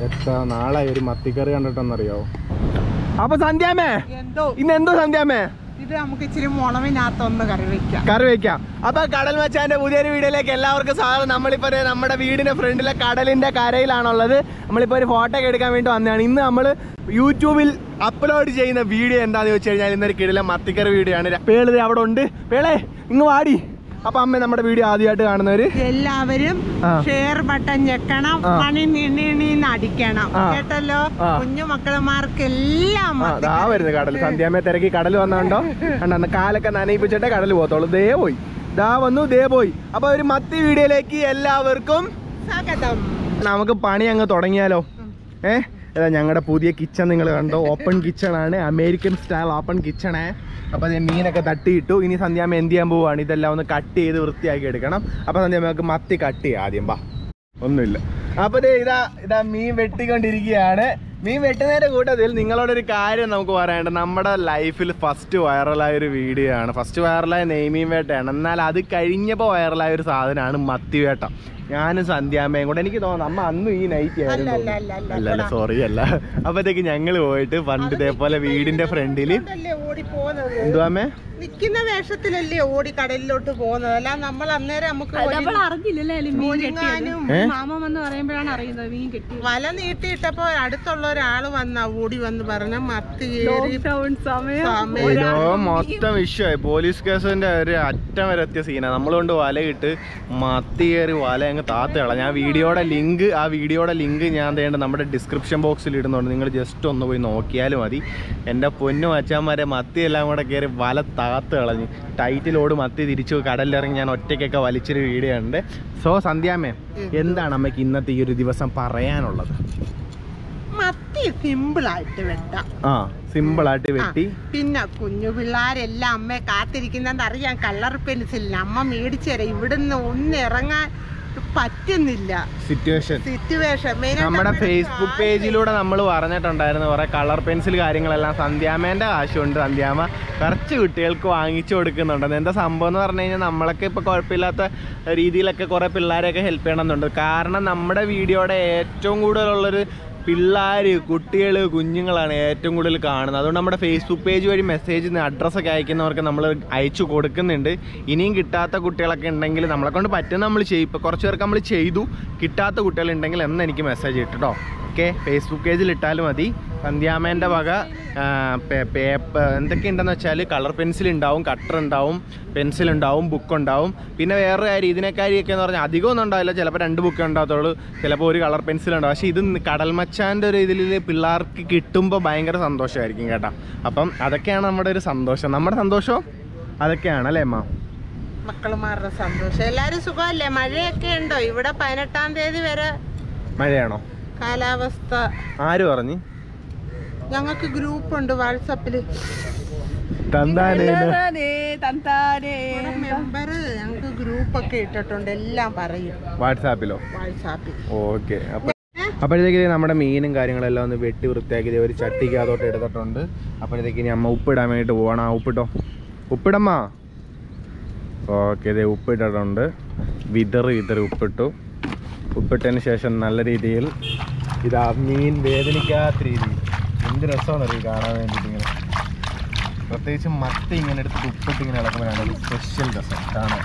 എത്ര നാളായി ഒരു മത്തിക്കറി കണ്ടിട്ടെന്നറിയോ അപ്പൊ സന്ധ്യാമേ എന്തോ ഇന്ന് എന്തോ സന്ധ്യാമേ ഇത് നമുക്ക് ഇച്ചിരി മുളവിനകത്തൊന്ന് കറി വെക്കാം കറി വെക്കാം അപ്പൊ കടൽ മച്ചാന്റെ പുതിയൊരു വീഡിയോയിലേക്ക് എല്ലാവർക്കും സ്വാഗതം നമ്മളിപ്പോ ദേ നമ്മുടെ വീടിന്റെ ഫ്രണ്ടിലെ കടലിന്റെ കരയിലാണുള്ളത് നമ്മളിപ്പോ ഒരു ഫോട്ടോ ഒക്കെ എടുക്കാൻ വേണ്ടി വന്നതാണ് ഇന്ന് നമ്മൾ യൂട്യൂബിൽ അപ്ലോഡ് ചെയ്യുന്ന വീഡിയോ എന്താന്ന് വെച്ച് കഴിഞ്ഞാൽ ഇന്നൊരു കിടില മത്തിക്കറി വീഡിയോ ആണ് പേള് ദേ അവിടെ ഉണ്ട് പേളെ ഇങ്ങ് വാടി അപ്പൊ അമ്മ നമ്മുടെ വീഡിയോ ആദ്യമായിട്ട് കാണുന്നവര് എല്ലാവരും ആ. ഷെയർ ബട്ടൺ ഞെക്കണം ആ. മണി നീണീന്ന് അടിക്കണം ആ. കേട്ടല്ലോ ആ. കുഞ്ഞു മക്കളമാർക്കെല്ലാം ആ ദാ വരുന്നു കടൽ സന്ധ്യാമ്മയെ തിരക്കി കടൽ വന്നുണ്ടോ കണ്ടോ കാലൊക്കെ നനയിപ്പിച്ചിട്ടേ കടൽ പോകത്തുള്ളൂ ദേ പോയി ദാ വന്നു ദേ പോയി അപ്പൊ ഒരു മത്തി വീഡിയോയിലേക്ക് എല്ലാവർക്കും സ്വാഗതം നമുക്ക് പണി അങ്ങ് തുടങ്ങിയാലോ ഏ ഏതാ ഞങ്ങളുടെ പുതിയ കിച്ചൺ നിങ്ങൾ കണ്ടോ ഓപ്പൺ കിച്ചൺ ആണ് അമേരിക്കൻ സ്റ്റൈൽ ഓപ്പൺ കിച്ചണേ അപ്പൊ ദേ മീനൊക്കെ തട്ടിയിട്ടു ഇനി സന്ധ്യാമ്മ എന്ത് ചെയ്യാൻ പോവാണ് ഇതെല്ലാം ഒന്ന് കട്ട് ചെയ്ത് വൃത്തിയാക്കി എടുക്കണം അപ്പൊ സന്ധ്യാമ്മക്ക് മത്തി കട്ട് ചെയ്യാം ആദ്യം ബാ ഒന്നുമില്ല അപ്പൊ ദേ ഇതാ ഇതാ മീൻ വെട്ടിക്കൊണ്ടിരിക്കുകയാണ് മീൻ വെട്ടുന്നതിന്റെ കൂട്ടത്തിൽ നിങ്ങളോടൊരു കാര്യം നമുക്ക് പറയാനുണ്ട് നമ്മുടെ ലൈഫിൽ ഫസ്റ്റ് വൈറലായ ഒരു വീഡിയോ ആണ് ഫസ്റ്റ് വൈറലായ നെയ്മീൻ വേട്ടയാണ് എന്നാൽ അത് കഴിഞ്ഞപ്പോൾ വൈറലായ ഒരു സാധനമാണ് മത്തി വേട്ട ഞാനും സന്ധ്യാമ്മയും കൂടെ എനിക്ക് തോന്നുന്നു അമ്മ അന്നും ഈ നൈറ്റ് അല്ല, ആയിരുന്നു അല്ല, അല്ല, അല്ല. അല്ല അല്ല സോറി അല്ല അപ്പത്തേക്ക് ഞങ്ങൾ പോയിട്ട് പണ്ട് ഇതേപോലെ വീടിന്റെ ഫ്രണ്ടില് അതുകൊണ്ടല്ലേ ഓടി പോകുന്നത് എന്തുവാമേ നിക്കുന്ന വേഷത്തിലല്ലേ ഓടി കടലിലോട്ട് പോകുന്നത് അല്ല നമ്മൾ അന്നേരം നമുക്ക് നമ്മൾ അറിഞ്ഞില്ലല്ലേ അതില് മീൻ കെട്ടിയത് ഒഴുങ്ങാനും ഏ? മാമ വന്ന് പറയുമ്പോഴാണ് അറിയുന്നത് മീൻ കെട്ടി വല നീട്ടിയിട്ടപ്പോ അടുത്തുള്ള ഒരാള് വന്ന ഓടി വന്ന് പറഞ്ഞ മത്തി കയറി ലോക്ക്ഡൌൺ സമയം സമയം ഓരോ മൊത്തം വിഷയമായി പോലീസ് കേസിന്റെ ഒരു അറ്റം വരെ എത്തിയ സീനാണ് നമ്മൾ കൊണ്ട് വലയിട്ട് മത്തി കയറി വല അങ്ങ് താത്ത് കള ഞാൻ വീഡിയോയുടെ ലിങ്ക് ആ വീഡിയോയുടെ ലിങ്ക് ഞാൻ തേണ്ട നമ്മുടെ ഡിസ്ക്രിപ്ഷൻ ബോക്സിൽ ഇടുന്നുണ്ട് നിങ്ങൾ ജസ്റ്റ് ഒന്ന് പോയി നോക്കിയാലും മതി എൻ്റെ പൊന്നു മച്ചാന്മാരെ മത്തി എല്ലാം കൂടെ കയറി വല താത്ത് കളഞ്ഞ് ടൈറ്റിലോട് മത്തി തിരിച്ചു കടലിലിറങ്ങി ഞാൻ ഒറ്റയ്ക്കൊക്കെ വലിച്ചൊരു വീഡിയോ ഉണ്ട് സോ സന്ധ്യാമേ എന്താണ് അമ്മയ്ക്ക് ഇന്നത്തെ ഈ ഒരു ദിവസം പറയാനുള്ളത് മത്തി സിമ്പിൾ ആയിട്ട് വെട്ടാം ആ സിമ്പിളായിട്ട് വെട്ടി പിന്നെ കുഞ്ഞു പിള്ളേരെല്ലാം അമ്മയെ കാത്തിരിക്കുന്നെന്ന് അറിയാം കളർ പെൻസിലിന് അമ്മ മേടിച്ചു തരാം ഇവിടുന്ന് ഒന്ന് ഇറങ്ങാൻ പറ്റുന്നില്ല സിറ്റുവേഷൻ സിറ്റുവേഷൻ നമ്മുടെ ഫേസ്ബുക്ക് പേജിലൂടെ നമ്മൾ പറഞ്ഞിട്ടുണ്ടായിരുന്നു കുറെ കളർ പെൻസിൽ കാര്യങ്ങളെല്ലാം സന്ധ്യാമേന്റെ കാശുണ്ട് സന്ധ്യാമ കുറച്ച് കുട്ടികൾക്ക് വാങ്ങിച്ചു കൊടുക്കുന്നുണ്ട് എന്താ സംഭവം എന്ന് പറഞ്ഞു കഴിഞ്ഞാൽ നമ്മളൊക്കെ ഇപ്പൊ കുഴപ്പമില്ലാത്ത രീതിയിലൊക്കെ കുറെ പിള്ളേരെയൊക്കെ ഹെൽപ്പ് ചെയ്യണമെന്നുണ്ട് കാരണം നമ്മുടെ വീഡിയോയുടെ ഏറ്റവും കൂടുതലുള്ളൊരു പിള്ളേർ കുട്ടികൾ കുഞ്ഞുങ്ങളാണ് ഏറ്റവും കൂടുതൽ കാണുന്നത് അതുകൊണ്ട് നമ്മുടെ ഫേസ്ബുക്ക് പേജ് വഴി മെസ്സേജ് അഡ്രസ്സൊക്കെ അയക്കുന്നവർക്ക് നമ്മൾ അയച്ചു കൊടുക്കുന്നുണ്ട് ഇനിയും കിട്ടാത്ത കുട്ടികളൊക്കെ ഉണ്ടെങ്കിൽ നമ്മളെ കൊണ്ട് പറ്റുന്ന നമ്മൾ ചെയ്യും ഇപ്പോൾ കുറച്ച് പേർക്ക് നമ്മൾ ചെയ്തു കിട്ടാത്ത കുട്ടികളുണ്ടെങ്കിൽ എന്ന് എനിക്ക് മെസ്സേജ് ഇട്ടോ ഓക്കെ ഫേസ്ബുക്ക് പേജിൽ ഇട്ടാലും മതി സന്ധ്യാമേൻ്റെ വക പേപ്പർ എന്തൊക്കെയുണ്ടെന്ന് വെച്ചാൽ കളർ പെൻസിൽ ഉണ്ടാവും കട്ടർ ഉണ്ടാവും പെൻസിൽ ഉണ്ടാവും ബുക്ക് ഉണ്ടാവും പിന്നെ വേറൊരു കാര്യം ഇതിനെക്കാരിയൊക്കെ എന്ന് പറഞ്ഞാൽ അധികമൊന്നും ഉണ്ടാവില്ല ചിലപ്പോൾ രണ്ട് ബുക്ക് ഉണ്ടാകത്തുള്ളൂ ചിലപ്പോൾ ഒരു കളർ പെൻസിൽ ഉണ്ടാവും പക്ഷേ ഇത് കടൽമച്ചാൻ്റെ ഒരു ഇതിൽ പിള്ളേർക്ക് കിട്ടുമ്പോൾ ഭയങ്കര സന്തോഷമായിരിക്കും കേട്ടോ അപ്പം അതൊക്കെയാണ് നമ്മുടെ ഒരു സന്തോഷം നമ്മുടെ സന്തോഷം അതൊക്കെയാണ് അല്ലേ അമ്മ മക്കളുമാരുടെ സന്തോഷം എല്ലാരും സുഖമല്ലേ മഴയൊക്കെ ഉണ്ടോ ഇവിടെ പതിനെട്ടാം തീയതി വരെ മഴയാണോ കാലാവസ്ഥ ആര് പറഞ്ഞു ഞങ്ങൾക്ക് ഗ്രൂപ്പ് ഉണ്ട് വാട്സപ്പില് തന്താനേന്ന് തന്താനേ മെമ്പർ ഞങ്ങൾക്ക് ഗ്രൂപ്പ് ഒക്കെ ഇട്ടിട്ടുണ്ട് എല്ലാം പറയും വാട്സാപ്പിലോ വാട്സാപ്പിൽ ഓക്കെ അപ്പൊ അപ്പോഴത്തേക്ക് ഇത് നമ്മുടെ മീനും കാര്യങ്ങളെല്ലാം ഒന്ന് വെട്ടി വൃത്തിയാക്കി ദേ ഒരു ചട്ടിക്കകത്തോട്ട് എടുത്തിട്ടുണ്ട് അപ്പോഴത്തേക്ക് ഇനി അമ്മ ഉപ്പിടാൻ വേണ്ടിയിട്ട് പോകണം ആ ഉപ്പിട്ടോ ഉപ്പിടമ്മ ഓക്കെ ഇതേ ഉപ്പിട്ടിട്ടുണ്ട് വിതറി വിതറി ഉപ്പിട്ടു ഉപ്പിട്ടതിന് ശേഷം നല്ല രീതിയിൽ ഇതാ മീൻ വേദനിക്കാത്ത രീതിയിൽ എന്ത് രസമാണ് അറിയും കാണാൻ വേണ്ടിയിട്ട് ഇങ്ങനെ പ്രത്യേകിച്ച് മത്തി ഇങ്ങനെ എടുത്ത് ഉപ്പിട്ട് ഇങ്ങനെ ഇളക്കുമ്പോഴാണ് ഒരു സ്പെഷ്യൽ രസം കാണാൻ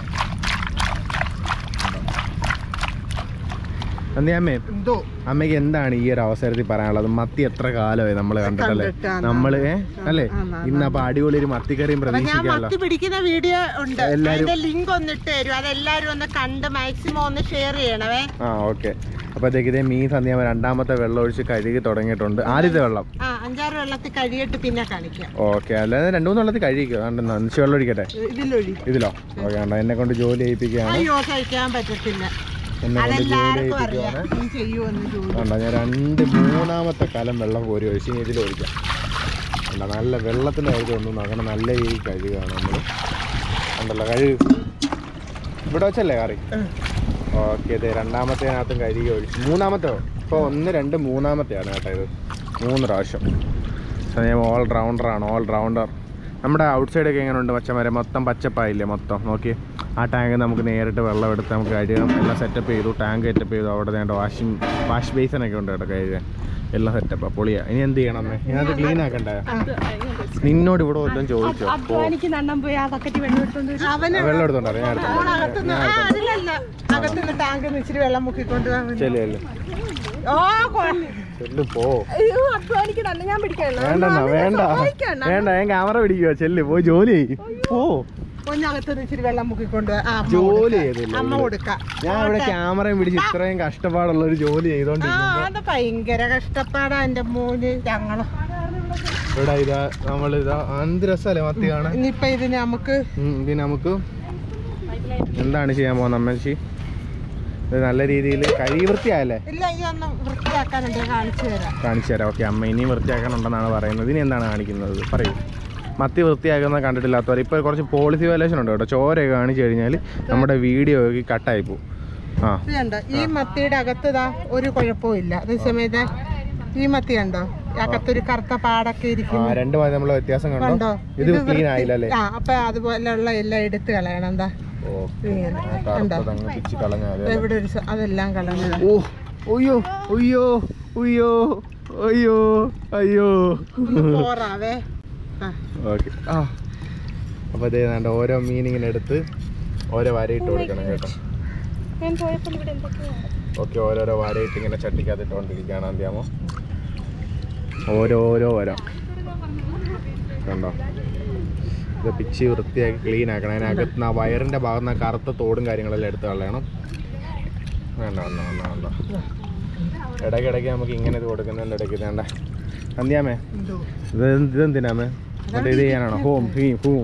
അമ്മേ എന്തോ അമ്മയ്ക്ക് എന്താണ് ഈ ഒരു അവസരത്തിൽ പറയാനുള്ളത് മത്തി എത്ര കാലമായി നമ്മൾ കണ്ടിട്ടല്ലേ കണ്ടിട്ടാണ്. നമ്മള് ഏ? അല്ലേ ആണ്, ആണ്, ഇന്ന് അപ്പൊ അടിപൊളി ഒരു മത്തിക്കറിയും അപ്പൊ ഞാൻ പ്രതീക്ഷിക്കാമല്ലോ മത്തി പിടിക്കുന്ന വീഡിയോ ഉണ്ട് എല്ലാരും- അതിന്റെ ലിങ്ക് ഒന്ന് ഇട്ട് തരും അതെല്ലാരും ഒന്ന് കണ്ട് മാക്സിമം ഒന്ന് ഷെയർ ചെയ്യണവേ ആ ഓക്കെ അപ്പോഴത്തേക്ക് ഇതേ മീൻ സന്ധ്യ രണ്ടാമത്തെ വെള്ളം ഒഴിച്ച് കഴുകി തുടങ്ങിയിട്ടുണ്ട് ആദ്യത്തെ വെള്ളം ആ അഞ്ചാറ് വെള്ളത്തിൽ കഴിയിട്ട് പിന്നെ കാണിക്കാം ഓക്കെ അല്ലാതെ രണ്ടു മൂന്ന് വെള്ളത്തിൽ കഴുകിക്കോ കണ്ടോ നനച്ച് വെള്ളം ഒഴിക്കട്ടെ ഇതിലൊഴി ഇതിലോ ഓക്കെ കണ്ടോ എന്നെ കൊണ്ട് ജോലി ചെയ്യിപ്പിക്കുകയാണ് അയ്യോ കഴിക്കാൻ പറ്റത്തില്ല എന്നെ കൊണ്ട് ജോലി അതെല്ലാവർക്കും ചെയ്യിപ്പിക്കുകയാണ് അറിയാം നീ ചെയ്യുമെന്ന് ജോലി കണ്ടോ ഞാൻ രണ്ട് മൂന്നാമത്തെ കലം വെള്ളം കോരി ഒഴിച്ച് ഇനി ഇതിൽ ഒഴിക്കാം കണ്ടോ നല്ല വെള്ളത്തിൻ്റെ കാര്യം ഒന്നും നോക്കണം നല്ല രീതിയിൽ കഴുകുകയാണ് നമ്മൾ ഉണ്ടല്ലോ കഴുകു ഇവിടെ വെച്ചല്ലേ കറി ഓക്കെ അതെ രണ്ടാമത്തേനകത്തും കഴുകി ഒഴിച്ചു മൂന്നാമത്തെ ഇപ്പോൾ ഒന്ന് രണ്ട് മൂന്നാമത്തെയാണ് കേട്ടോ ഇത് മൂന്ന് പ്രാവശ്യം ഞാൻ ഓൾ റൗണ്ടറാണ് ഓൾ റൗണ്ടർ നമ്മുടെ ഔട്ട് സൈഡൊക്കെ എങ്ങനെ ഉണ്ട് മച്ചന്മാരെ മൊത്തം പച്ചപ്പായില്ലേ മൊത്തം നോക്കി ആ ടാങ്ക് നമുക്ക് നേരിട്ട് വെള്ളം എടുത്ത് നമുക്ക് കഴുകാം എല്ലാം സെറ്റപ്പ് ചെയ്തു ടാങ്ക് സെറ്റപ്പ് ചെയ്തു അവിടെ വേണ്ട വാഷിംഗ് വാഷ് ബേസിനൊക്കെ ഉണ്ട് കേട്ടോ കഴുകാൻ എല്ലാം സെറ്റപ്പ് പൊളിയാ ഇനി എന്ത് ചെയ്യണം അമ്മേ ഇതിനകത്ത് ക്ലീൻ ആക്കണ്ടേ നിന്നോട് ഇവിടെ വല്ലതും ചോദിച്ചോ ഓ അധ്വാനിക്ക് നണ്ണം പോയി ആ ബക്കറ്റ് വെള്ളം എടുത്തോണ്ട് വരും. അവന് വെള്ളം എടുത്തോണ്ടോ ഞാൻ എടുത്തോണ്ട് വരാം. അകത്തുനിന്ന് ആ അതിലല്ല അകത്തുനിന്ന് ടാങ്കിൽ നിന്ന് ഇച്ചിരി വെള്ളം മുക്കിക്കൊണ്ട് വാ അവന്. ചെല്ലു ചെല്ലു ഓ കൊ- ചെല്ലു പോ അയ്യോ അധ്വാനിക്ക് നണ്ണം ഞാൻ പിടിക്കണം വേണ്ടെന്നാ വേണ്ട വേണ്ട ഞാൻ ക്യാമറ പിടിക്കുക ചെല്ലു പോയി ജോലി ചെയ്യ്. പോ കുഞ്ഞകത്തുനിന്ന് ഇച്ചിരി വെള്ളം മുക്കിക്കൊണ്ട് വാ. ആ, അമ്മ ജോലി കൊടുക്കാം. ചെയ്തില്ല അമ്മ ഇവിടെ. കൊടുക്കാം ഞാൻ ഇവിടെ ക്യാമറയും പിടിച്ച് ഇത്രയും കഷ്ടപ്പാടുള്ള ഒരു ജോലി ആ ചെയ്തോണ്ടിരിക്കുമ്പോ അത് ഭയങ്കര കഷ്ടപ്പാടാ എന്റെ മോന് ഞങ്ങള് ഇവിടെ ഇതാ നമ്മളിതാ എന്ത് രസമല്ലേ മത്തി കാണാൻ ഇനിയിപ്പൊ ഇതിന് നമുക്ക് ഉം, ഇത് നമുക്ക് എന്താണ് ചെയ്യാൻ പോകുന്നത് അമ്മച്ചി ഇത് നല്ല രീതിയിൽ കഴുകി വൃത്തിയായല്ലേ ഇല്ല ഈ ഒന്ന് വൃത്തിയാക്കാനുണ്ട് കാണിച്ചു തരാം കാണിച്ചു തരാം ഓക്കെ അമ്മ ഇനിയും വൃത്തിയാക്കാനുണ്ടെന്നാണ് പറയുന്നത് ഇനി എന്താണ് കാണിക്കുന്നത് പറയൂ മത്തി വൃത്തിയാക്കുന്നത് കണ്ടിട്ടില്ലാത്തവർ ഇപ്പോൾ കുറച്ച് പോളിസി വയലേഷൻ ഉണ്ട് കേട്ടോ ചോരയൊക്കെ കാണിച്ചു കഴിഞ്ഞാൽ നമ്മുടെ വീഡിയോ കട്ടായി പോകും ആ ഇത് കണ്ടോ ഈ മത്തിയുടെ അകത്ത് ദാ ഒരു കുഴപ്പവും ഇല്ല അതേസമയത്ത് ഈ മത്തി കണ്ടോ അകത്തൊരു കറുത്ത പാടൊക്കെ ആ ഇരിക്കുന്നു രണ്ട് മതി നമ്മളെ വ്യത്യാസം കണ്ടോ കണ്ടോ ഇത് ക്ലീൻ വൃത്തി- ആയില്ല അല്ലേ ആ അപ്പൊ അതുപോലെയുള്ള എല്ലാം എടുത്ത് കളയണം എന്താ ഓക്കെ ഇങ്ങനെ കണ്ടോ കറുത്തതങ്ങ് പിച്ച് കളഞ്ഞാൽ ദാ ഇവിടെ ഒരു സ- അതെല്ലാം കളഞ്ഞത് ഓ അയ്യോ അയ്യോ അയ്യോ അയ്യോ അയ്യോ പോറാവേ ആ ഓക്കെ ആ അപ്പോൾ അതേ വേണ്ട ഓരോ മീനിങ്ങനെ എടുത്ത് ഓരോ വരയിട്ട് കൊടുക്കണം കേട്ടോ ഞാൻ പോയപ്പോൾ ഇവിടെ എന്തൊക്കെയാണ് ഓക്കെ ഓരോരോ വരയിട്ട് ഇങ്ങനെ ചട്ടിക്കകത്തിട്ടുകൊണ്ടിരിക്കുകയാണ് എന്തിയാമോ ഓരോരോ വര കണ്ടോ ഇത് പിച്ച് വൃത്തിയാക്കി ക്ലീൻ ആക്കണം അതിനകത്ത് നിന്ന് ആ വയറിൻ്റെ ഭാഗത്ത് നിന്ന് ആ കറുത്ത തോടും കാര്യങ്ങളെല്ലാം എടുത്ത് കളയണം വേണ്ട വേണ്ട വേണ്ട വേണ്ട ഇടയ്ക്കിടയ്ക്ക് നമുക്ക് ഇങ്ങനെ ഇത് കൊടുക്കുന്നതിൻ്റെ ഇടയ്ക്ക് വേണ്ട അന്ത്യാമേ എന്തോ ഇത് ഇതെന്തിനാമേ എന്നിട്ട് ഇത് ചെയ്യാനാണോ ഹോം ഹീം ഹൂം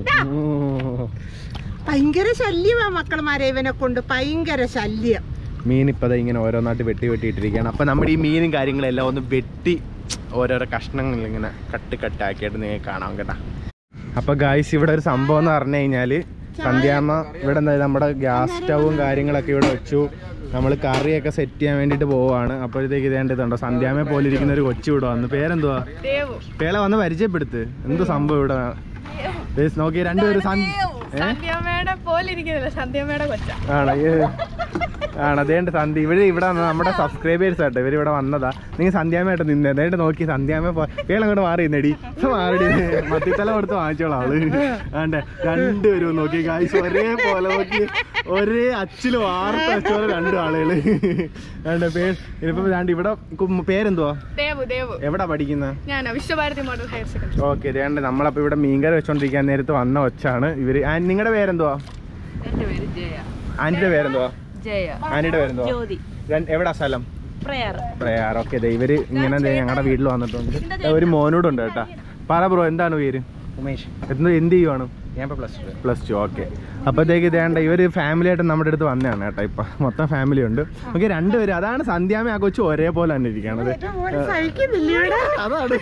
ഭയങ്കര ശല്യമാ മക്കളമാരെ ഇവനെ കൊണ്ട് ഭയങ്കര ശല്യം മീൻ ഇപ്പം ദാ ഇങ്ങനെ ഓരോന്നായിട്ട് വെട്ടി വെട്ടി ഇട്ടിരിക്കുകയാണ് അപ്പം നമ്മുടെ ഈ മീനും കാര്യങ്ങളെല്ലാം ഒന്ന് വെട്ടി ഓരോരോ കഷ്ണങ്ങൾ ഇങ്ങനെ കട്ട് കട്ടാക്കിയിട്ട് നിങ്ങൾക്ക് കാണാം കേട്ടോ അപ്പോൾ ഗായ്സ് ഇവിടെ ഒരു സംഭവം എന്ന് പറഞ്ഞു കഴിഞ്ഞാൽ സന്ധ്യാമ്മ ഇവിടെ എന്താ നമ്മുടെ ഗ്യാസ് സ്റ്റൗവും കാര്യങ്ങളൊക്കെ ഇവിടെ വെച്ചു നമ്മൾ കറിയൊക്കെ സെറ്റ് ചെയ്യാൻ വേണ്ടിയിട്ട് പോവാണ് അപ്പോഴത്തേക്ക് ഇതേണ്ടതുണ്ടോ സന്ധ്യാമ്മയെ പോലെ ഇരിക്കുന്ന ഒരു കൊച്ചു ഇവിടെ വന്നു പേരെന്തുവാ ദേവു പേളെ വന്ന് പരിചയപ്പെടുത്ത് എന്ത് സംഭവം ഇവിടെ ദേ നോക്കി രണ്ടുപേരും സന് ഏ സന്ധ്യമ്മയുടെ പോലെ ഇരിക്കുന്നില്ല സന്ധ്യമ്മയുടെ കൊച്ച ആണോ ഏ ആണ് അതേണ്ട് സന്ധ്യ ഇവര് ഇവിടെ വന്നത് നമ്മുടെ സബ്സ്ക്രൈബേഴ്സ് ആട്ടോ ഇവര് ഇവിടെ വന്നതാ നിങ്ങൾ സന്ധ്യാമയായിട്ട് നിന്ന് അതേണ്ട് നോക്കി സന്ധ്യാമ പേള അങ്ങോട്ട് മാറി നെടി മാറി മത്തിത്തല കൊടുത്ത് വാങ്ങിച്ചോളാം അവള് ആണ്ടെ രണ്ടുപേരും നോക്കി കാഴ്ച ഒരേ പോലെ നോക്കി ഒരേ അച്ചില് വാർത്ത വെച്ചോളെ രണ്ടു ആളുകള് ആണ്ടെ പേ ഇനിയിപ്പോ ദാണ്ട് ഇവിടെ കു- പേരെന്തുവാ ദേവു ദേവു എവിടാ പഠിക്കുന്നത് ഞാൻ Viswabharathi model higher secondary okay ഇതേണ്ട നമ്മളപ്പോ ഇവിടെ മീൻകറി വെച്ചോണ്ടിരിക്കാൻ നേരത്ത് വന്ന ഒച്ചാണ് ഇവര് ആ, നിങ്ങളുടെ പേരെന്തുവാ എന്റെ പേര് ജയ ആന്റിയുടെ പേരെന്തുവാ ജയ ആന്റിയുടെ പേരെന്തുവാ ജ്യോതി രൺ- എവിടാ സ്ഥലം പ്രയർ പ്രയാർ ഓക്കെ ഇവര് ഇങ്ങനെ ദേ ഞങ്ങളുടെ വീട്ടിൽ വന്നിട്ടുണ്ട് ദേ ഒരു മോനോടുണ്ട് കേട്ടാ പറ ബ്രോ എന്താണ് പേര് ഉമേഷ് എന്ത് എന്ത് ചെയ്യുവാണ് ഞാൻ plus two plus two okay അപ്പോഴത്തേക്ക് ഇതേണ്ട ഇവര് ഫാമിലി ആയിട്ട് നമ്മുടെ അടുത്ത് വന്നതാണ് കേട്ടോ ഇപ്പൊ മൊത്തം ഫാമിലി ഉണ്ട് ഓക്കെ രണ്ടുപേരും അതാണ് സന്ധ്യാമ ആ കൊച്ചു ഒരേപോലെ തന്നെ ഇരിക്കണത് മോനെ സഹിക്കുന്നില്ല ഇവിടെ അതാണ്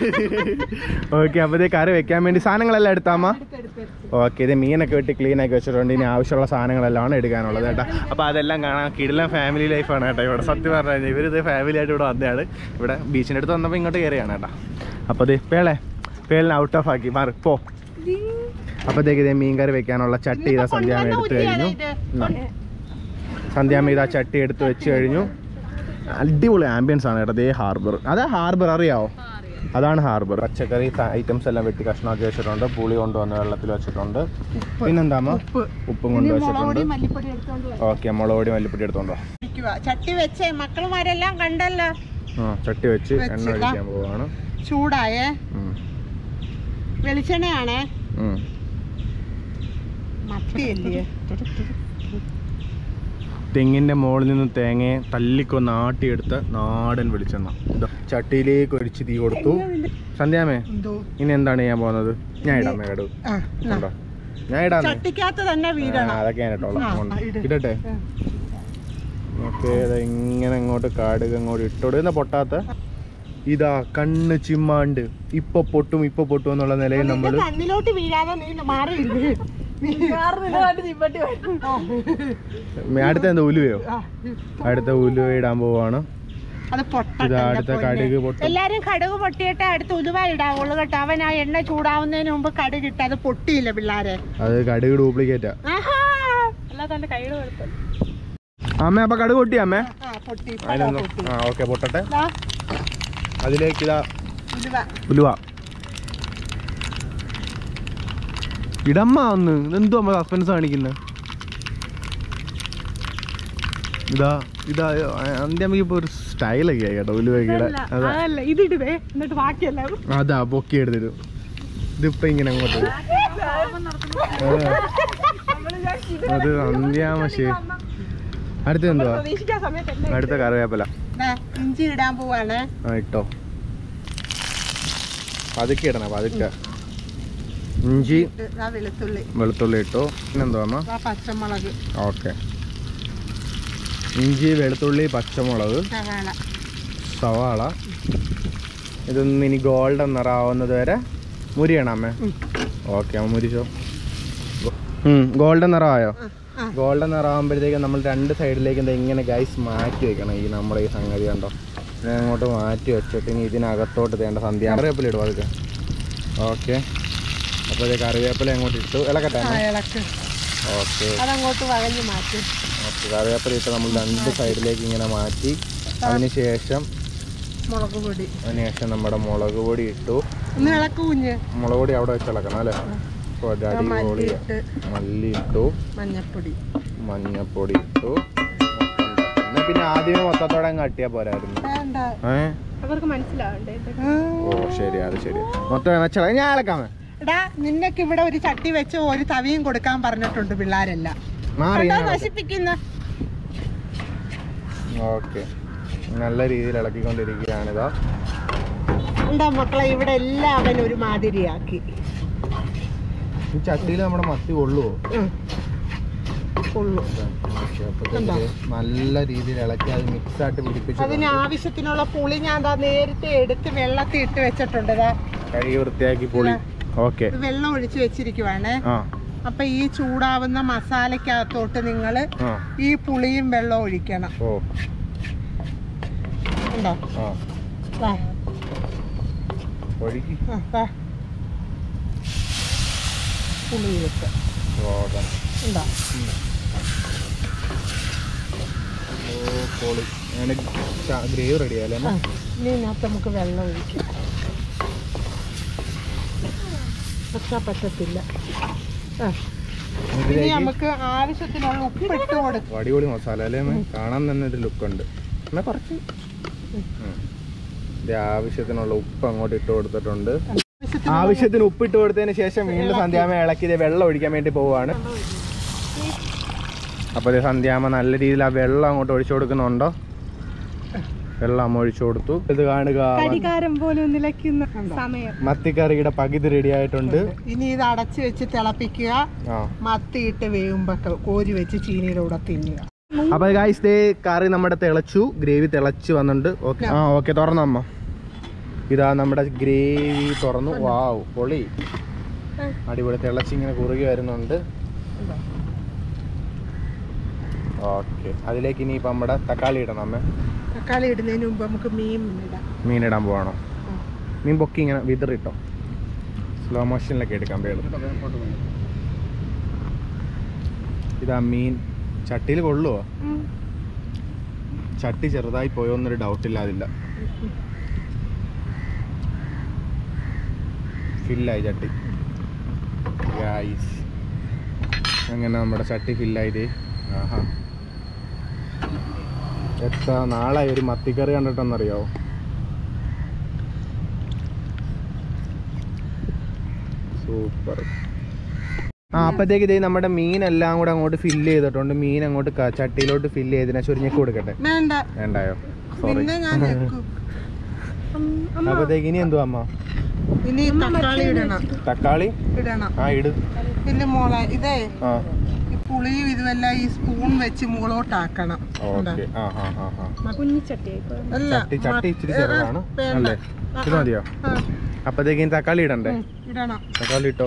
ഓക്കെ അപ്പോഴത്തേക്ക് കറി വെക്കാൻ വേണ്ടി സാധനങ്ങളെല്ലാം എടുത്താമ്മ ഓക്കെ ഇത് മീനൊക്കെ വെട്ടി ക്ലീൻ ആക്കി വെച്ചിട്ടുണ്ട് ഇനി ആവശ്യമുള്ള സാധനങ്ങളെല്ലാം എടുക്കാനുള്ളത് കേട്ടോ അപ്പോൾ അതെല്ലാം കാണാൻ കിടിലം ഫാമിലി ലൈഫാണ് കേട്ടോ ഇവിടെ സത്യം പറഞ്ഞു കഴിഞ്ഞാൽ ഇവരിത് ഫാമിലി ആയിട്ട് ഇവിടെ വന്നതാണ് ഇവിടെ ബീച്ചിൻ്റെ അടുത്ത് വന്നപ്പോൾ ഇങ്ങോട്ട് കയറിയാണ് കേട്ടോ അപ്പോൾ ഇത് പേളെ പേളിനെ ഔട്ട് ഓഫ് ആക്കി മാറി പോ അപ്പോഴത്തേക്ക് ഇതേ മീൻ കറി വെക്കാനുള്ള ചട്ടി ഇതാ സന്ധ്യാമ എടുത്തു കഴിഞ്ഞു എന്നാ. സന്ധ്യാമ ഇതാ ചട്ടി എടുത്ത് വെച്ച് കഴിഞ്ഞു അടിപൊളി ആംബിയൻസ് ആണ് കേട്ടോ ദേ ഹാർബർ അതാ ഹാർബർ അറിയാവോ അതാണ് ഹാർബർ പച്ചക്കറി ഐറ്റംസ് എല്ലാം വെട്ടി കഷ്ണമാക്കി വെച്ചിട്ടുണ്ട് പുളി കൊണ്ടുവന്ന് വെള്ളത്തിൽ വെച്ചിട്ടുണ്ട് പിന്നെന്താമോ ഉപ്പും കൊണ്ട് വെച്ചിട്ടുണ്ട് മല്ലിപ്പൊടി എടുത്തോണ്ട് വാ. ഓക്കെ മുളക് പൊടി മല്ലിപ്പൊടി എടുത്തോണ്ടോ ഇരിക്കുവാ. ചട്ടി വെച്ചേ മക്കളുമാരെല്ലാം കണ്ടല്ലോ ആ ചട്ടി വെച്ച് എണ്ണ വെച്ചില്ല. ഒഴിക്കാൻ പോവാണ് ചൂടായേ ഉം. വെളിച്ചെണ്ണയാണേ ഉം. മത്തിയല്ലേ തെങ്ങിന്റെ മുകളിൽ നിന്ന് തേങ്ങയെ തല്ലിക്കൊന്ന് ആട്ടിയെടുത്ത നാടൻ വെളിച്ചെണ്ണ ഇതാ ചട്ടിയിലേക്ക് ഒഴിച്ച് തീ കൊടുത്തു സന്ധ്യാമേ എന്തോ ഇനി എന്താണ് ചെയ്യാൻ പോകുന്നത് ഞാൻ ഇടാം മേടു ആ എന്നാ. കണ്ടോ ഞാൻ ഇടാം ചട്ടിക്കകത്ത് തന്നെ ആ, വീഴണം അതൊക്കെ ഞാൻ ഇട്ടോളാം ആ, കൊണ്ട്. ഇട്. ഇടട്ടെ ആ. ഓക്കെ ഇങ്ങനെ അങ്ങോട്ട് കാടുക അങ്ങോട്ട് ഇട്ടോട് എന്നാ പൊട്ടാത്ത ഇതാ കണ്ണ് ചിമ്മാണ്ട് ഇപ്പൊ പൊട്ടും ഇപ്പൊ പൊട്ടും എന്നുള്ള നിലയിൽ നിന്റെ നമ്മള് കണ്ണിലോട്ട് വീഴാതെ നീ മാറിയില്ലേ അടുത്ത എന്താ ഉലുവയോ ആ, അടുത്ത ഉലുവ ഇടാൻ പോവാണ് അത് പൊട്ടട്ടെ ഇതാ എൻ്റെ അടുത്ത പൊന്നേ. കടുക് പൊട്ടും എല്ലാരും കടുക് പൊട്ടിയിട്ട് അടുത്ത് ഉലുവ ഇടാവുള്ളൂ കേട്ടോ അവൻ ആ എണ്ണ ചൂടാവുന്നതിന് മുമ്പ് കടുക് ഇട്ട് അത് പൊട്ടിയില്ല പിള്ളാരെ അത് കടുക് ഡ്യൂപ്ലിക്കേറ്റാ ആഹാ അല്ല തന്റെ കൈയുടെ കുഴപ്പം അമ്മ അപ്പൊ കടുക് പൊട്ടി അമ്മേ ആ പൊട്ടി ഇപ്പതാ അതിനൊന്ന് പൊട്ടി ആ ഓക്കെ പൊട്ടട്ടെ ദാ, അതിലേക്ക് ഇതാ ഉലുവ ഉലുവ ഇടമ്മ ഒന്ന് ഇതെന്തോ അമ്മ സസ്പെൻസ് കാണിക്കുന്നത് ഇതാ ഇതാ അന്ത്യമ്മക്ക് ഇപ്പൊ ഒരു സ്റ്റൈലൊക്കെ ആയി കേട്ടോ ഉലുവൊക്കെ ഇടാൻ. അതാ അതല്ല ഇതിടുവേ എന്നിട്ട് ബാക്കിയല്ല അതാ പൊക്കി എടുത്തിരും ഇതിപ്പോ ഇങ്ങനെ അങ്ങോട്ട് വരും. അതാ. അത് അന്ത്യാമശേ അടുത്ത എന്തുവാ പ്രതീക്ഷിക്കാൻ സമയത്ത് അടുത്ത കറിവേപ്പില ദാ, ഇഞ്ചി ഇടാൻ പോവാണ് ആ ഇട്ടോ പതുക്കെ ഇടണം പതുക്കെ ഇഞ്ചി ഇട്ട് ദാ വെളുത്തുള്ളി വെളുത്തുള്ളി ഇട്ടു പിന്നെന്തുവാ അമ്മ ദാ പച്ചമുളക് ഓക്കെ ഇഞ്ചി വെളുത്തുള്ളി പച്ചമുളക് സവാള സവാള ഇതൊന്ന് ഇനി ഗോൾഡൻ നിറാവുന്നത് വരെ മുരിയണം അമ്മേ ഉം. ഓക്കെ അമ്മ മുരിച്ചോ ഗോൾഡൻ നിറമായോ ആ, ആ. ഗോൾഡൻ നിറാകുമ്പോഴത്തേക്കും നമ്മൾ രണ്ട് സൈഡിലേക്ക് എന്താ ഇങ്ങനെ ഗൈസ് മാറ്റി വെക്കണം ഈ നമ്മുടെ ഈ സംഗതി കണ്ടോ ഇതിനെ അങ്ങോട്ട് മാറ്റി വെച്ചിട്ട് ഇനി ഇതിനകത്തോട്ട് തേണ്ട സന്ധ്യ കറിവേപ്പില ഇടും അതൊക്കെ ഓക്കെ അപ്പോൾ ഇത് കറിവേപ്പില അങ്ങോട്ട് ഇട്ടു ഇളക്കട്ടെ ആ ഇളക്ക് ഓക്കെ അതങ്ങോട്ട് വഴഞ്ഞ് മാറ്റും ഓക്കെ കറിവേപ്പില ഇട്ട് നമ്മൾ രണ്ട് സൈഡിലേക്ക് ഇങ്ങനെ മാറ്റി അതിന് ശേഷം മുളക് പൊടി അതിന് ശേഷം നമ്മുടെ മുളക് പൊടി ഇട്ടു ഒന്ന് ഇളക്ക് കുഞ്ഞ് മുളക് പൊടി അവിടെ വെച്ച് ഇളക്കണം അല്ലേ അപ്പോൾ അത് മല്ലി അടിപൊളി ഇട്ട് മല്ലി ഇട്ടു മഞ്ഞപ്പൊടി മഞ്ഞപ്പൊടി ഇട്ടു എന്നാ പിന്നെ ആദ്യമേ മൊത്തത്തോടെ അങ്ങ് കട്ടിയാ പോരായിരുന്നു വേണ്ട ഏ അവർക്ക് മനസ്സിലാവണ്ടേ ഇതൊക്കെ. ആ. ഓ ശരി അത് ശരി മൊത്തം വെച്ചാൽ ഞാൻ ഇളക്കാമേ എടാ നിന്നൊക്കെ ഇവിടെ ഒരു ചട്ടി വെച്ച് ഒരു തവിയും കൊടുക്കാൻ പറഞ്ഞിട്ടുണ്ട് പിള്ളേരെല്ലാം മാറി കണ്ടോ നശിപ്പിക്കുന്ന ഓക്കെ നല്ല രീതിയിൽ ഇളക്കിക്കൊണ്ടിരിക്കുകയാണിതാ എന്താ മക്കളെ ഇവിടെ എല്ലാം അവൻ ഒരു മാതിരിയാക്കി ഈ ചട്ടിയിൽ നമ്മുടെ മത്തി കൊള്ളുവോ ഉം. കൊള്ളു ഓക്കേ, അപ്പത്തേക്ക് നല്ല രീതിയിൽ ഇളക്കി അത് മിക്സ് ആയിട്ട് പിടിപ്പിച്ച് അതിന് ആവശ്യത്തിനുള്ള പുളി ഞാൻ ദാ നേരത്തെ എടുത്ത് വെള്ളത്തിൽ ഇട്ട് വെച്ചിട്ടുണ്ട് ദാ. കഴുകി വൃത്തിയാക്കി പൊളി ഓക്കെ ഇത് വെള്ളം ഒഴിച്ച് വെച്ചിരിക്കുവാണ് ആ അപ്പൊ ഈ ചൂടാവുന്ന മസാലക്കകത്തോട്ട് നിങ്ങൾ ആ ഈ പുളിയും വെള്ളം ഒഴിക്കണം ഓ ഉണ്ടോ ആ ദാ, ഒഴുകി ആ, ദാ. പുളി വെച്ച് ഓടാം ഉണ്ടോ ഓ പൊളി അങ്ങനെ ഗ്രേവി റെഡി ആയാലേ ആ, ഇനി ഇതിനകത്ത് നമുക്ക് വെള്ളം ഒഴിക്കാം പക്ഷെ പറ്റത്തില്ല ആ, ഇനി ഇതിലേക്ക് നമുക്ക് ആവശ്യത്തിനുള്ള ഉപ്പ് ഇട്ട് കൊടുക്കും അടിപൊളി മസാല അല്ലേ അമ്മേ? കാണാൻ തന്നെ ഒരു ലുക്ക് ഉണ്ട് എന്നാ കുറച്ച് ഉം. ഇത് ആവശ്യത്തിനുള്ള ഉപ്പ് അങ്ങോട്ട് ഇട്ട് കൊടുത്തിട്ടുണ്ട് ആവശ്യത്തിന് ഉപ്പ് ഇട്ട് കൊടുത്തതിന് ശേഷം വീണ്ടും സന്ധ്യാമ ഇളക്കി ഇത് വെള്ളം ഒഴിക്കാൻ വേണ്ടി പോവാണ് അപ്പൊ ഇത് സന്ധ്യാമ നല്ല രീതിയിൽ ആ വെള്ളം അങ്ങോട്ട് ഒഴിച്ചു കൊടുക്കുന്നുണ്ടോ വെള്ളം അമ്മ ഒഴിച്ചു കൊടുത്തു ഇത് കാണുക കടികാരം പോലും നിലയ്ക്കുന്ന സമയം മത്തിക്കറിയുടെ പകുതി റെഡി ആയിട്ടുണ്ട് ഇനി ഇത് അടച്ച് വെച്ച് തിളപ്പിക്കുക ആ മത്തിയിട്ട് വേകുമ്പോ ക- കോരി വെച്ച് ചീനിയുടെ കൂടെ തിന്നുക അപ്പൊ ഗൈസ് ദേ കറി നമ്മുടെ തിളച്ചു ഗ്രേവി തിളച്ച് വന്നിട്ടുണ്ട് ഓക്കെ ആ ഓക്കെ തുറന്നു അമ്മ ഇതാ നമ്മുടെ ഗ്രേവി തുറന്നു വാവ് പൊളി അടിപൊളി തിളച്ചിങ്ങനെ കുറുകി വരുന്നുണ്ട് ഉണ്ടോ? ഓക്കെ അതിലേക്ക് ഇനി ഇപ്പം നമ്മുടെ തക്കാളി ഇടണം അമ്മ തക്കാളി ഇടുന്നതിന് മുമ്പ് നമുക്ക് മീൻ ഇടാം മീൻ ഇടാൻ പോകണം ഉം. മീൻ പൊക്കി ഇങ്ങനെ വിതറിട്ടോ സ്ലോ മോഷനിലൊക്കെ എടുക്കാൻ പേര് ഇതാ മീൻ ചട്ടിയിൽ കൊള്ളുവോ ചട്ടി ചെറുതായി പോയോ എന്നൊരു ഡൗട്ട് ഇല്ലാതില്ല ഫില്ലായി ചട്ടി ഗായ്സ് അങ്ങനെ നമ്മുടെ ചട്ടി ഫില്ലായത് ആഹാ എത്ര നാളായി ഒരു മത്തിക്കറി കണ്ടിട്ടെന്നറിയാവോ സൂപ്പർ ആ അപ്പത്തേക്ക് ഇതേ നമ്മുടെ മീനെല്ലാം കൂടെ അങ്ങോട്ട് ഫില്ല് ചെയ്തിട്ടുണ്ട് മീൻ അങ്ങോട്ട് ക- ചട്ടിയിലോട്ട് ഫില്ല് ചെയ്തതിനെ ചൊരിഞ്ഞൊക്കെ കൊടുക്കട്ടെ വേണ്ട വേണ്ടായോ സോറി പിന്നെ ഞാൻ ഞെക്കും അപ്പത്തേക്ക് ഇനി എന്തുവാ അമ്മ ഇനി തക്കാളി ഇടണം തക്കാളി ഇടണം ആ ഇട് പിന്നെ മോളെ ഇതേ ആ ഈ പുളിയും ഇതുമെല്ലാം ഈ സ്പൂൺ വെച്ച് മുകളോട്ടാക്കണം ഉണ്ടോ? ഓക്കെ ആ ആ ആ ആ കുഞ്ഞിച്ചട്ടിയായിക്കോ അല്ല ചട്ടി ചട്ടി ഇച്ചിരി മ- ചെറുതാണ് വേണ്ട. അല്ലേ ഇത് മതിയോ ആ, അപ്പത്തേക്ക് ഇനി തക്കാളി ഇടണ്ടേ ഉം, ഇടണം തക്കാളി ഇട്ടോ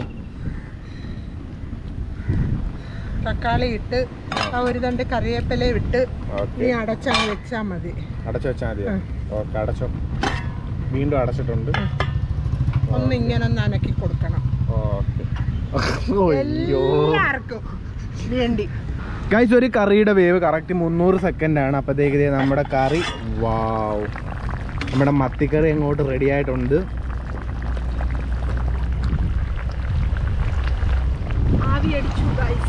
തക്കാളി ഇട്ട് ആ ഒരു തണ്ട് കറിവേപ്പില ഇട്ട് ഓക്കെ നീ അടച്ചങ്ങ് വെച്ചാ മതി അടച്ചു വെച്ചാൽ മതിയോ ഓക്കെ അടച്ചോ വീണ്ടും അടച്ചിട്ടുണ്ട് ഒന്ന് ഇങ്ങനെ ഒന്ന് അനക്കി കൊടുക്കണം ഓക്കെ അയ്യോ എല്ലാവർക്കും വേണ്ടി ഗൈസ് ഒരു കറിയുടെ വേവ് കറക്റ്റ് മുന്നൂറ് സെക്കൻഡ് ആണ് അപ്പോഴത്തേക്ക് ദേ നമ്മുടെ കറി വാവ് നമ്മുടെ മത്തിക്കറി അങ്ങോട്ട് റെഡി ആയിട്ടുണ്ട് ആവി അടിച്ചു ഗൈസ്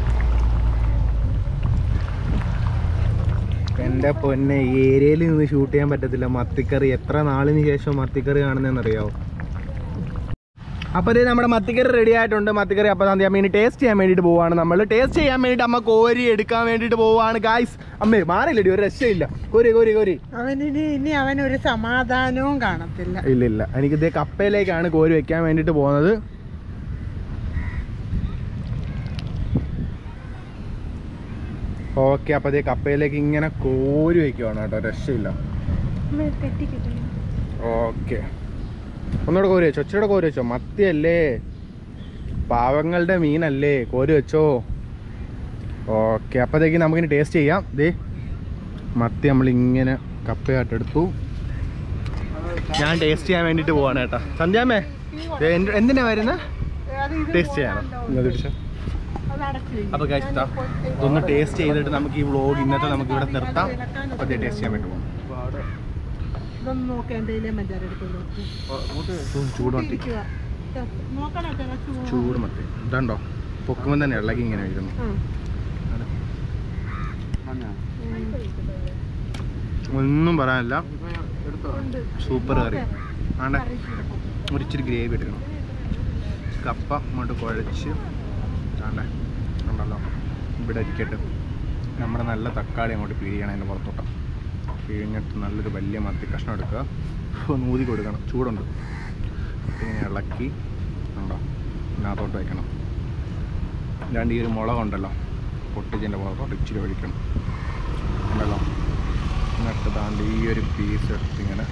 എൻ്റെ പൊന്നെ ഈ ഏരിയയിൽ നിന്ന് ഷൂട്ട് ചെയ്യാൻ പറ്റത്തില്ല മത്തിക്കറി എത്ര നാളിന് ശേഷം മത്തിക്കറി കാണുന്നതെന്ന് അറിയാവോ അപ്പോൾ ഇതേ നമ്മുടെ മത്തിക്കറി റെഡി ആയിട്ടുണ്ട് മത്തിക്കറി അപ്പോൾ സന്ധ്യ അമ്മ ഇനി ടേസ്റ്റ് ചെയ്യാൻ വേണ്ടിയിട്ട് പോവാണ് നമ്മൾ ടേസ്റ്റ് ചെയ്യാൻ വേണ്ടിയിട്ട് അമ്മ കോരി എടുക്കാൻ വേണ്ടിയിട്ട് പോവാണ് ഗായ്സ് അമ്മേ മാറിയില്ലടി ഒരു രക്ഷയില്ല കോരി കോരി കോരി അവനിനി ഇനി അവനൊരു സമാധാനവും കാണത്തില്ല ഇല്ല ഇല്ല എനിക്ക് ഇതേ കപ്പയിലേക്കാണ് കോരി വെക്കാൻ വേണ്ടിയിട്ട് പോകുന്നത് ഓക്കെ അപ്പോൾ ഇതേ കപ്പയിലേക്ക് ഇങ്ങനെ കോരി വെക്കുവാണ് കേട്ടോ രക്ഷയില്ല അമ്മ തെറ്റിക്കിട്ടു ഓക്കെ ഒന്നുകൂടെ കോരി വെച്ചോ ഒച്ചയുടെ കോരി വെച്ചോ മത്തിയല്ലേ പാവങ്ങളുടെ മീനല്ലേ കോരി വെച്ചോ ഓക്കെ അപ്പോഴത്തേക്ക് നമുക്കിനി ടേസ്റ്റ് ചെയ്യാം ദേ മത്തി നമ്മളിങ്ങനെ കപ്പയായിട്ടെടുത്തു ഞാൻ ടേസ്റ്റ് ചെയ്യാൻ വേണ്ടിയിട്ട് പോവാണ് കേട്ടോ സന്ധ്യാമ്മേ ദേ എന്ത്- എന്തിനാ വരുന്നത് ടേസ്റ്റ് ചെയ്യാനോ ഇന്നത് പിടിച്ചോ അപ്പോൾ കഴിച്ച് ഇതാ, ഇതൊന്ന് ടേസ്റ്റ് ചെയ്തിട്ട് നമുക്ക് ഈ വ്ളോഗ് ഇന്നത്തെ നമുക്ക് ഇവിടെ നിർത്താം അപ്പോൾ ടേസ്റ്റ് ചെയ്യാൻ വേണ്ടി പോകും ഇതൊന്നും നോക്കേണ്ടതില്ലേ മഞ്ചാരെടുത്ത് ചൂട് മത്തി നോക്കണം ചില ചൂട് ചൂട് മത്തി ഇതുണ്ടോ പൊക്കുമ്പോൾ തന്നെ ഇളകി ഇങ്ങനെ വീഴുന്നു ഒന്നും പറയാനില്ല സൂപ്പർ കറി ആണ്ടെ ഒരു ഇച്ചിരി ഗ്രേവി എടുക്കണം കപ്പ അങ്ങോട്ട് കുഴച്ച് ആണ്ടെ ഉണ്ടല്ലോ ഇവിടെ ഇരിക്കട്ടെ നമ്മുടെ നല്ല തക്കാളി അങ്ങോട്ട് പിഴിയണം അതിൻ്റെ പുറത്തോട്ട് പിഴിഞ്ഞിട്ട് നല്ലൊരു വലിയ മത്തി കഷ്ണം എടുക്കുക ഒന്ന് ഊതി കൊടുക്കണം ചൂടുണ്ട് ഇങ്ങനെ ഇളക്കി ഉണ്ടോ ഇതിനകത്തോട്ട് വെക്കണം രണ്ട് ഈ ഒരു മുളകുണ്ടല്ലോ പൊട്ടിച്ചതിൻ്റെ പുറത്തോട്ട് ഇച്ചിരി ഒഴിക്കണം ഉണ്ടല്ലോ എന്നിട്ട് താണ്ട് ഈ ഒരു പീസ് എടുത്ത് ഇങ്ങനെ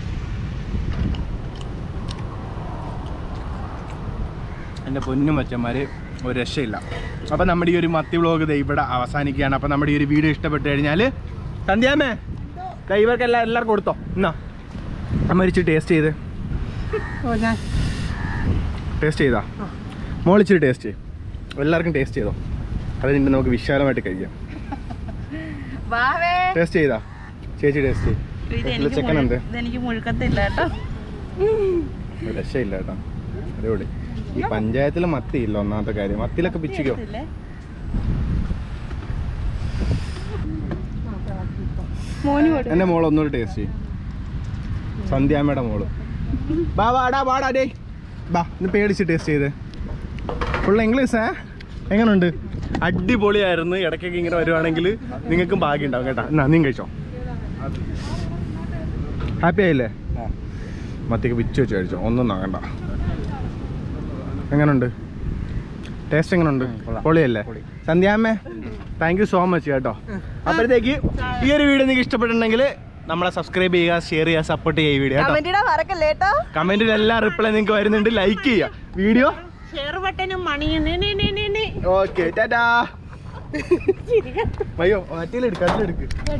എൻ്റെ പൊന്നും മച്ചന്മാർ ഒരു രക്ഷയില്ല അപ്പം നമ്മുടെ ഈ ഒരു മത്തി വ്ളോഗ് ദേ ഇവിടെ അവസാനിക്കുകയാണ് അപ്പം നമ്മുടെ ഈ ഒരു വീഡിയോ ഇഷ്ടപ്പെട്ട് കഴിഞ്ഞാൽ സന്ധ്യാമേ ദേ ഇവർക്കെല്ലാം എല്ലാവർക്കും കൊടുത്തോ എന്നാ അമ്മ ഇച്ചിരി ടേസ്റ്റ് ചെയ്ത് ഓ ഞാൻ ടേസ്റ്റ് ചെയ്താ മോളിച്ചിരി ടേസ്റ്റ് ചെയ്യും എല്ലാവർക്കും ടേസ്റ്റ് ചെയ്തോ അത് കഴിഞ്ഞ് നമുക്ക് വിശാലമായിട്ട് കഴിക്കാം ടേസ്റ്റ് ചെയ്താ ചേച്ചി ടേസ്റ്റ് ചെയ്യും ചിക്കൻ ഉണ്ട് ഇതെനിക്ക് മുഴുക്കത്തില്ല കേട്ടോ ഒരു രക്ഷയില്ല കേട്ടോ അടിപൊളി ഈ പഞ്ചായത്തിൽ മത്തി ഇല്ല ഒന്നാമത്തെ കാര്യം മത്തിയിലൊക്കെ പിച്ചിക്കോ മോന് കൊടു എൻ്റെ മോൾ ഒന്നുകൂടി ടേസ്റ്റ് ചെയ്യും സന്ധ്യാമ്മയുടെ മോള് ബാ വാടാ വാടാ ഡേ ബാ ഇന്ന് പേടിച്ച് ടേസ്റ്റ് ചെയ്ത് ഫുൾ ഇംഗ്ലീഷ് ഏ എങ്ങനെയുണ്ട് അടിപൊളിയായിരുന്നു ഇടയ്ക്കൊക്കെ ഇങ്ങനെ വരുവാണെങ്കിൽ നിങ്ങൾക്കും ഭാഗ്യം ഉണ്ടാവും കേട്ടോ എന്നാ നീ കഴിച്ചോ ഹാപ്പി ആയില്ലേ മത്തിക്ക് പിച്ച് വെച്ച് കഴിച്ചോ ഒന്നും നോക്കണ്ട എങ്ങനെയുണ്ട് ടേസ്റ്റ് എങ്ങനെയുണ്ട് പൊളിയല്ലേ സന്ധ്യാമ്മേ താങ്ക് യു സോ മച്ച് കേട്ടോ അപ്പോഴത്തേക്ക് ഈ ഒരു വീഡിയോ നിങ്ങൾക്ക് ഇഷ്ടപ്പെട്ടിട്ടുണ്ടെങ്കിൽ നമ്മളെ സബ്സ്ക്രൈബ് ചെയ്യുക ഷെയർ ചെയ്യുക സപ്പോർട്ട് ചെയ്യുക ഈ വീഡിയോ കേട്ടോ കമന്റിടാൻ മറക്കല്ലേ കേട്ടോ കമന്റിലെല്ലാം റിപ്ലൈ നിങ്ങൾക്ക് വരുന്നുണ്ട് ലൈക്ക് ചെയ്യുക വീഡിയോ ഷെയർ ബട്ടനും മണിയും നീ, നീ, നീ, നീ, നീ. ഓക്കെ ടാറ്റാ അയ്യോ മറ്റേലെടുക്ക് അതിലെടുക്ക്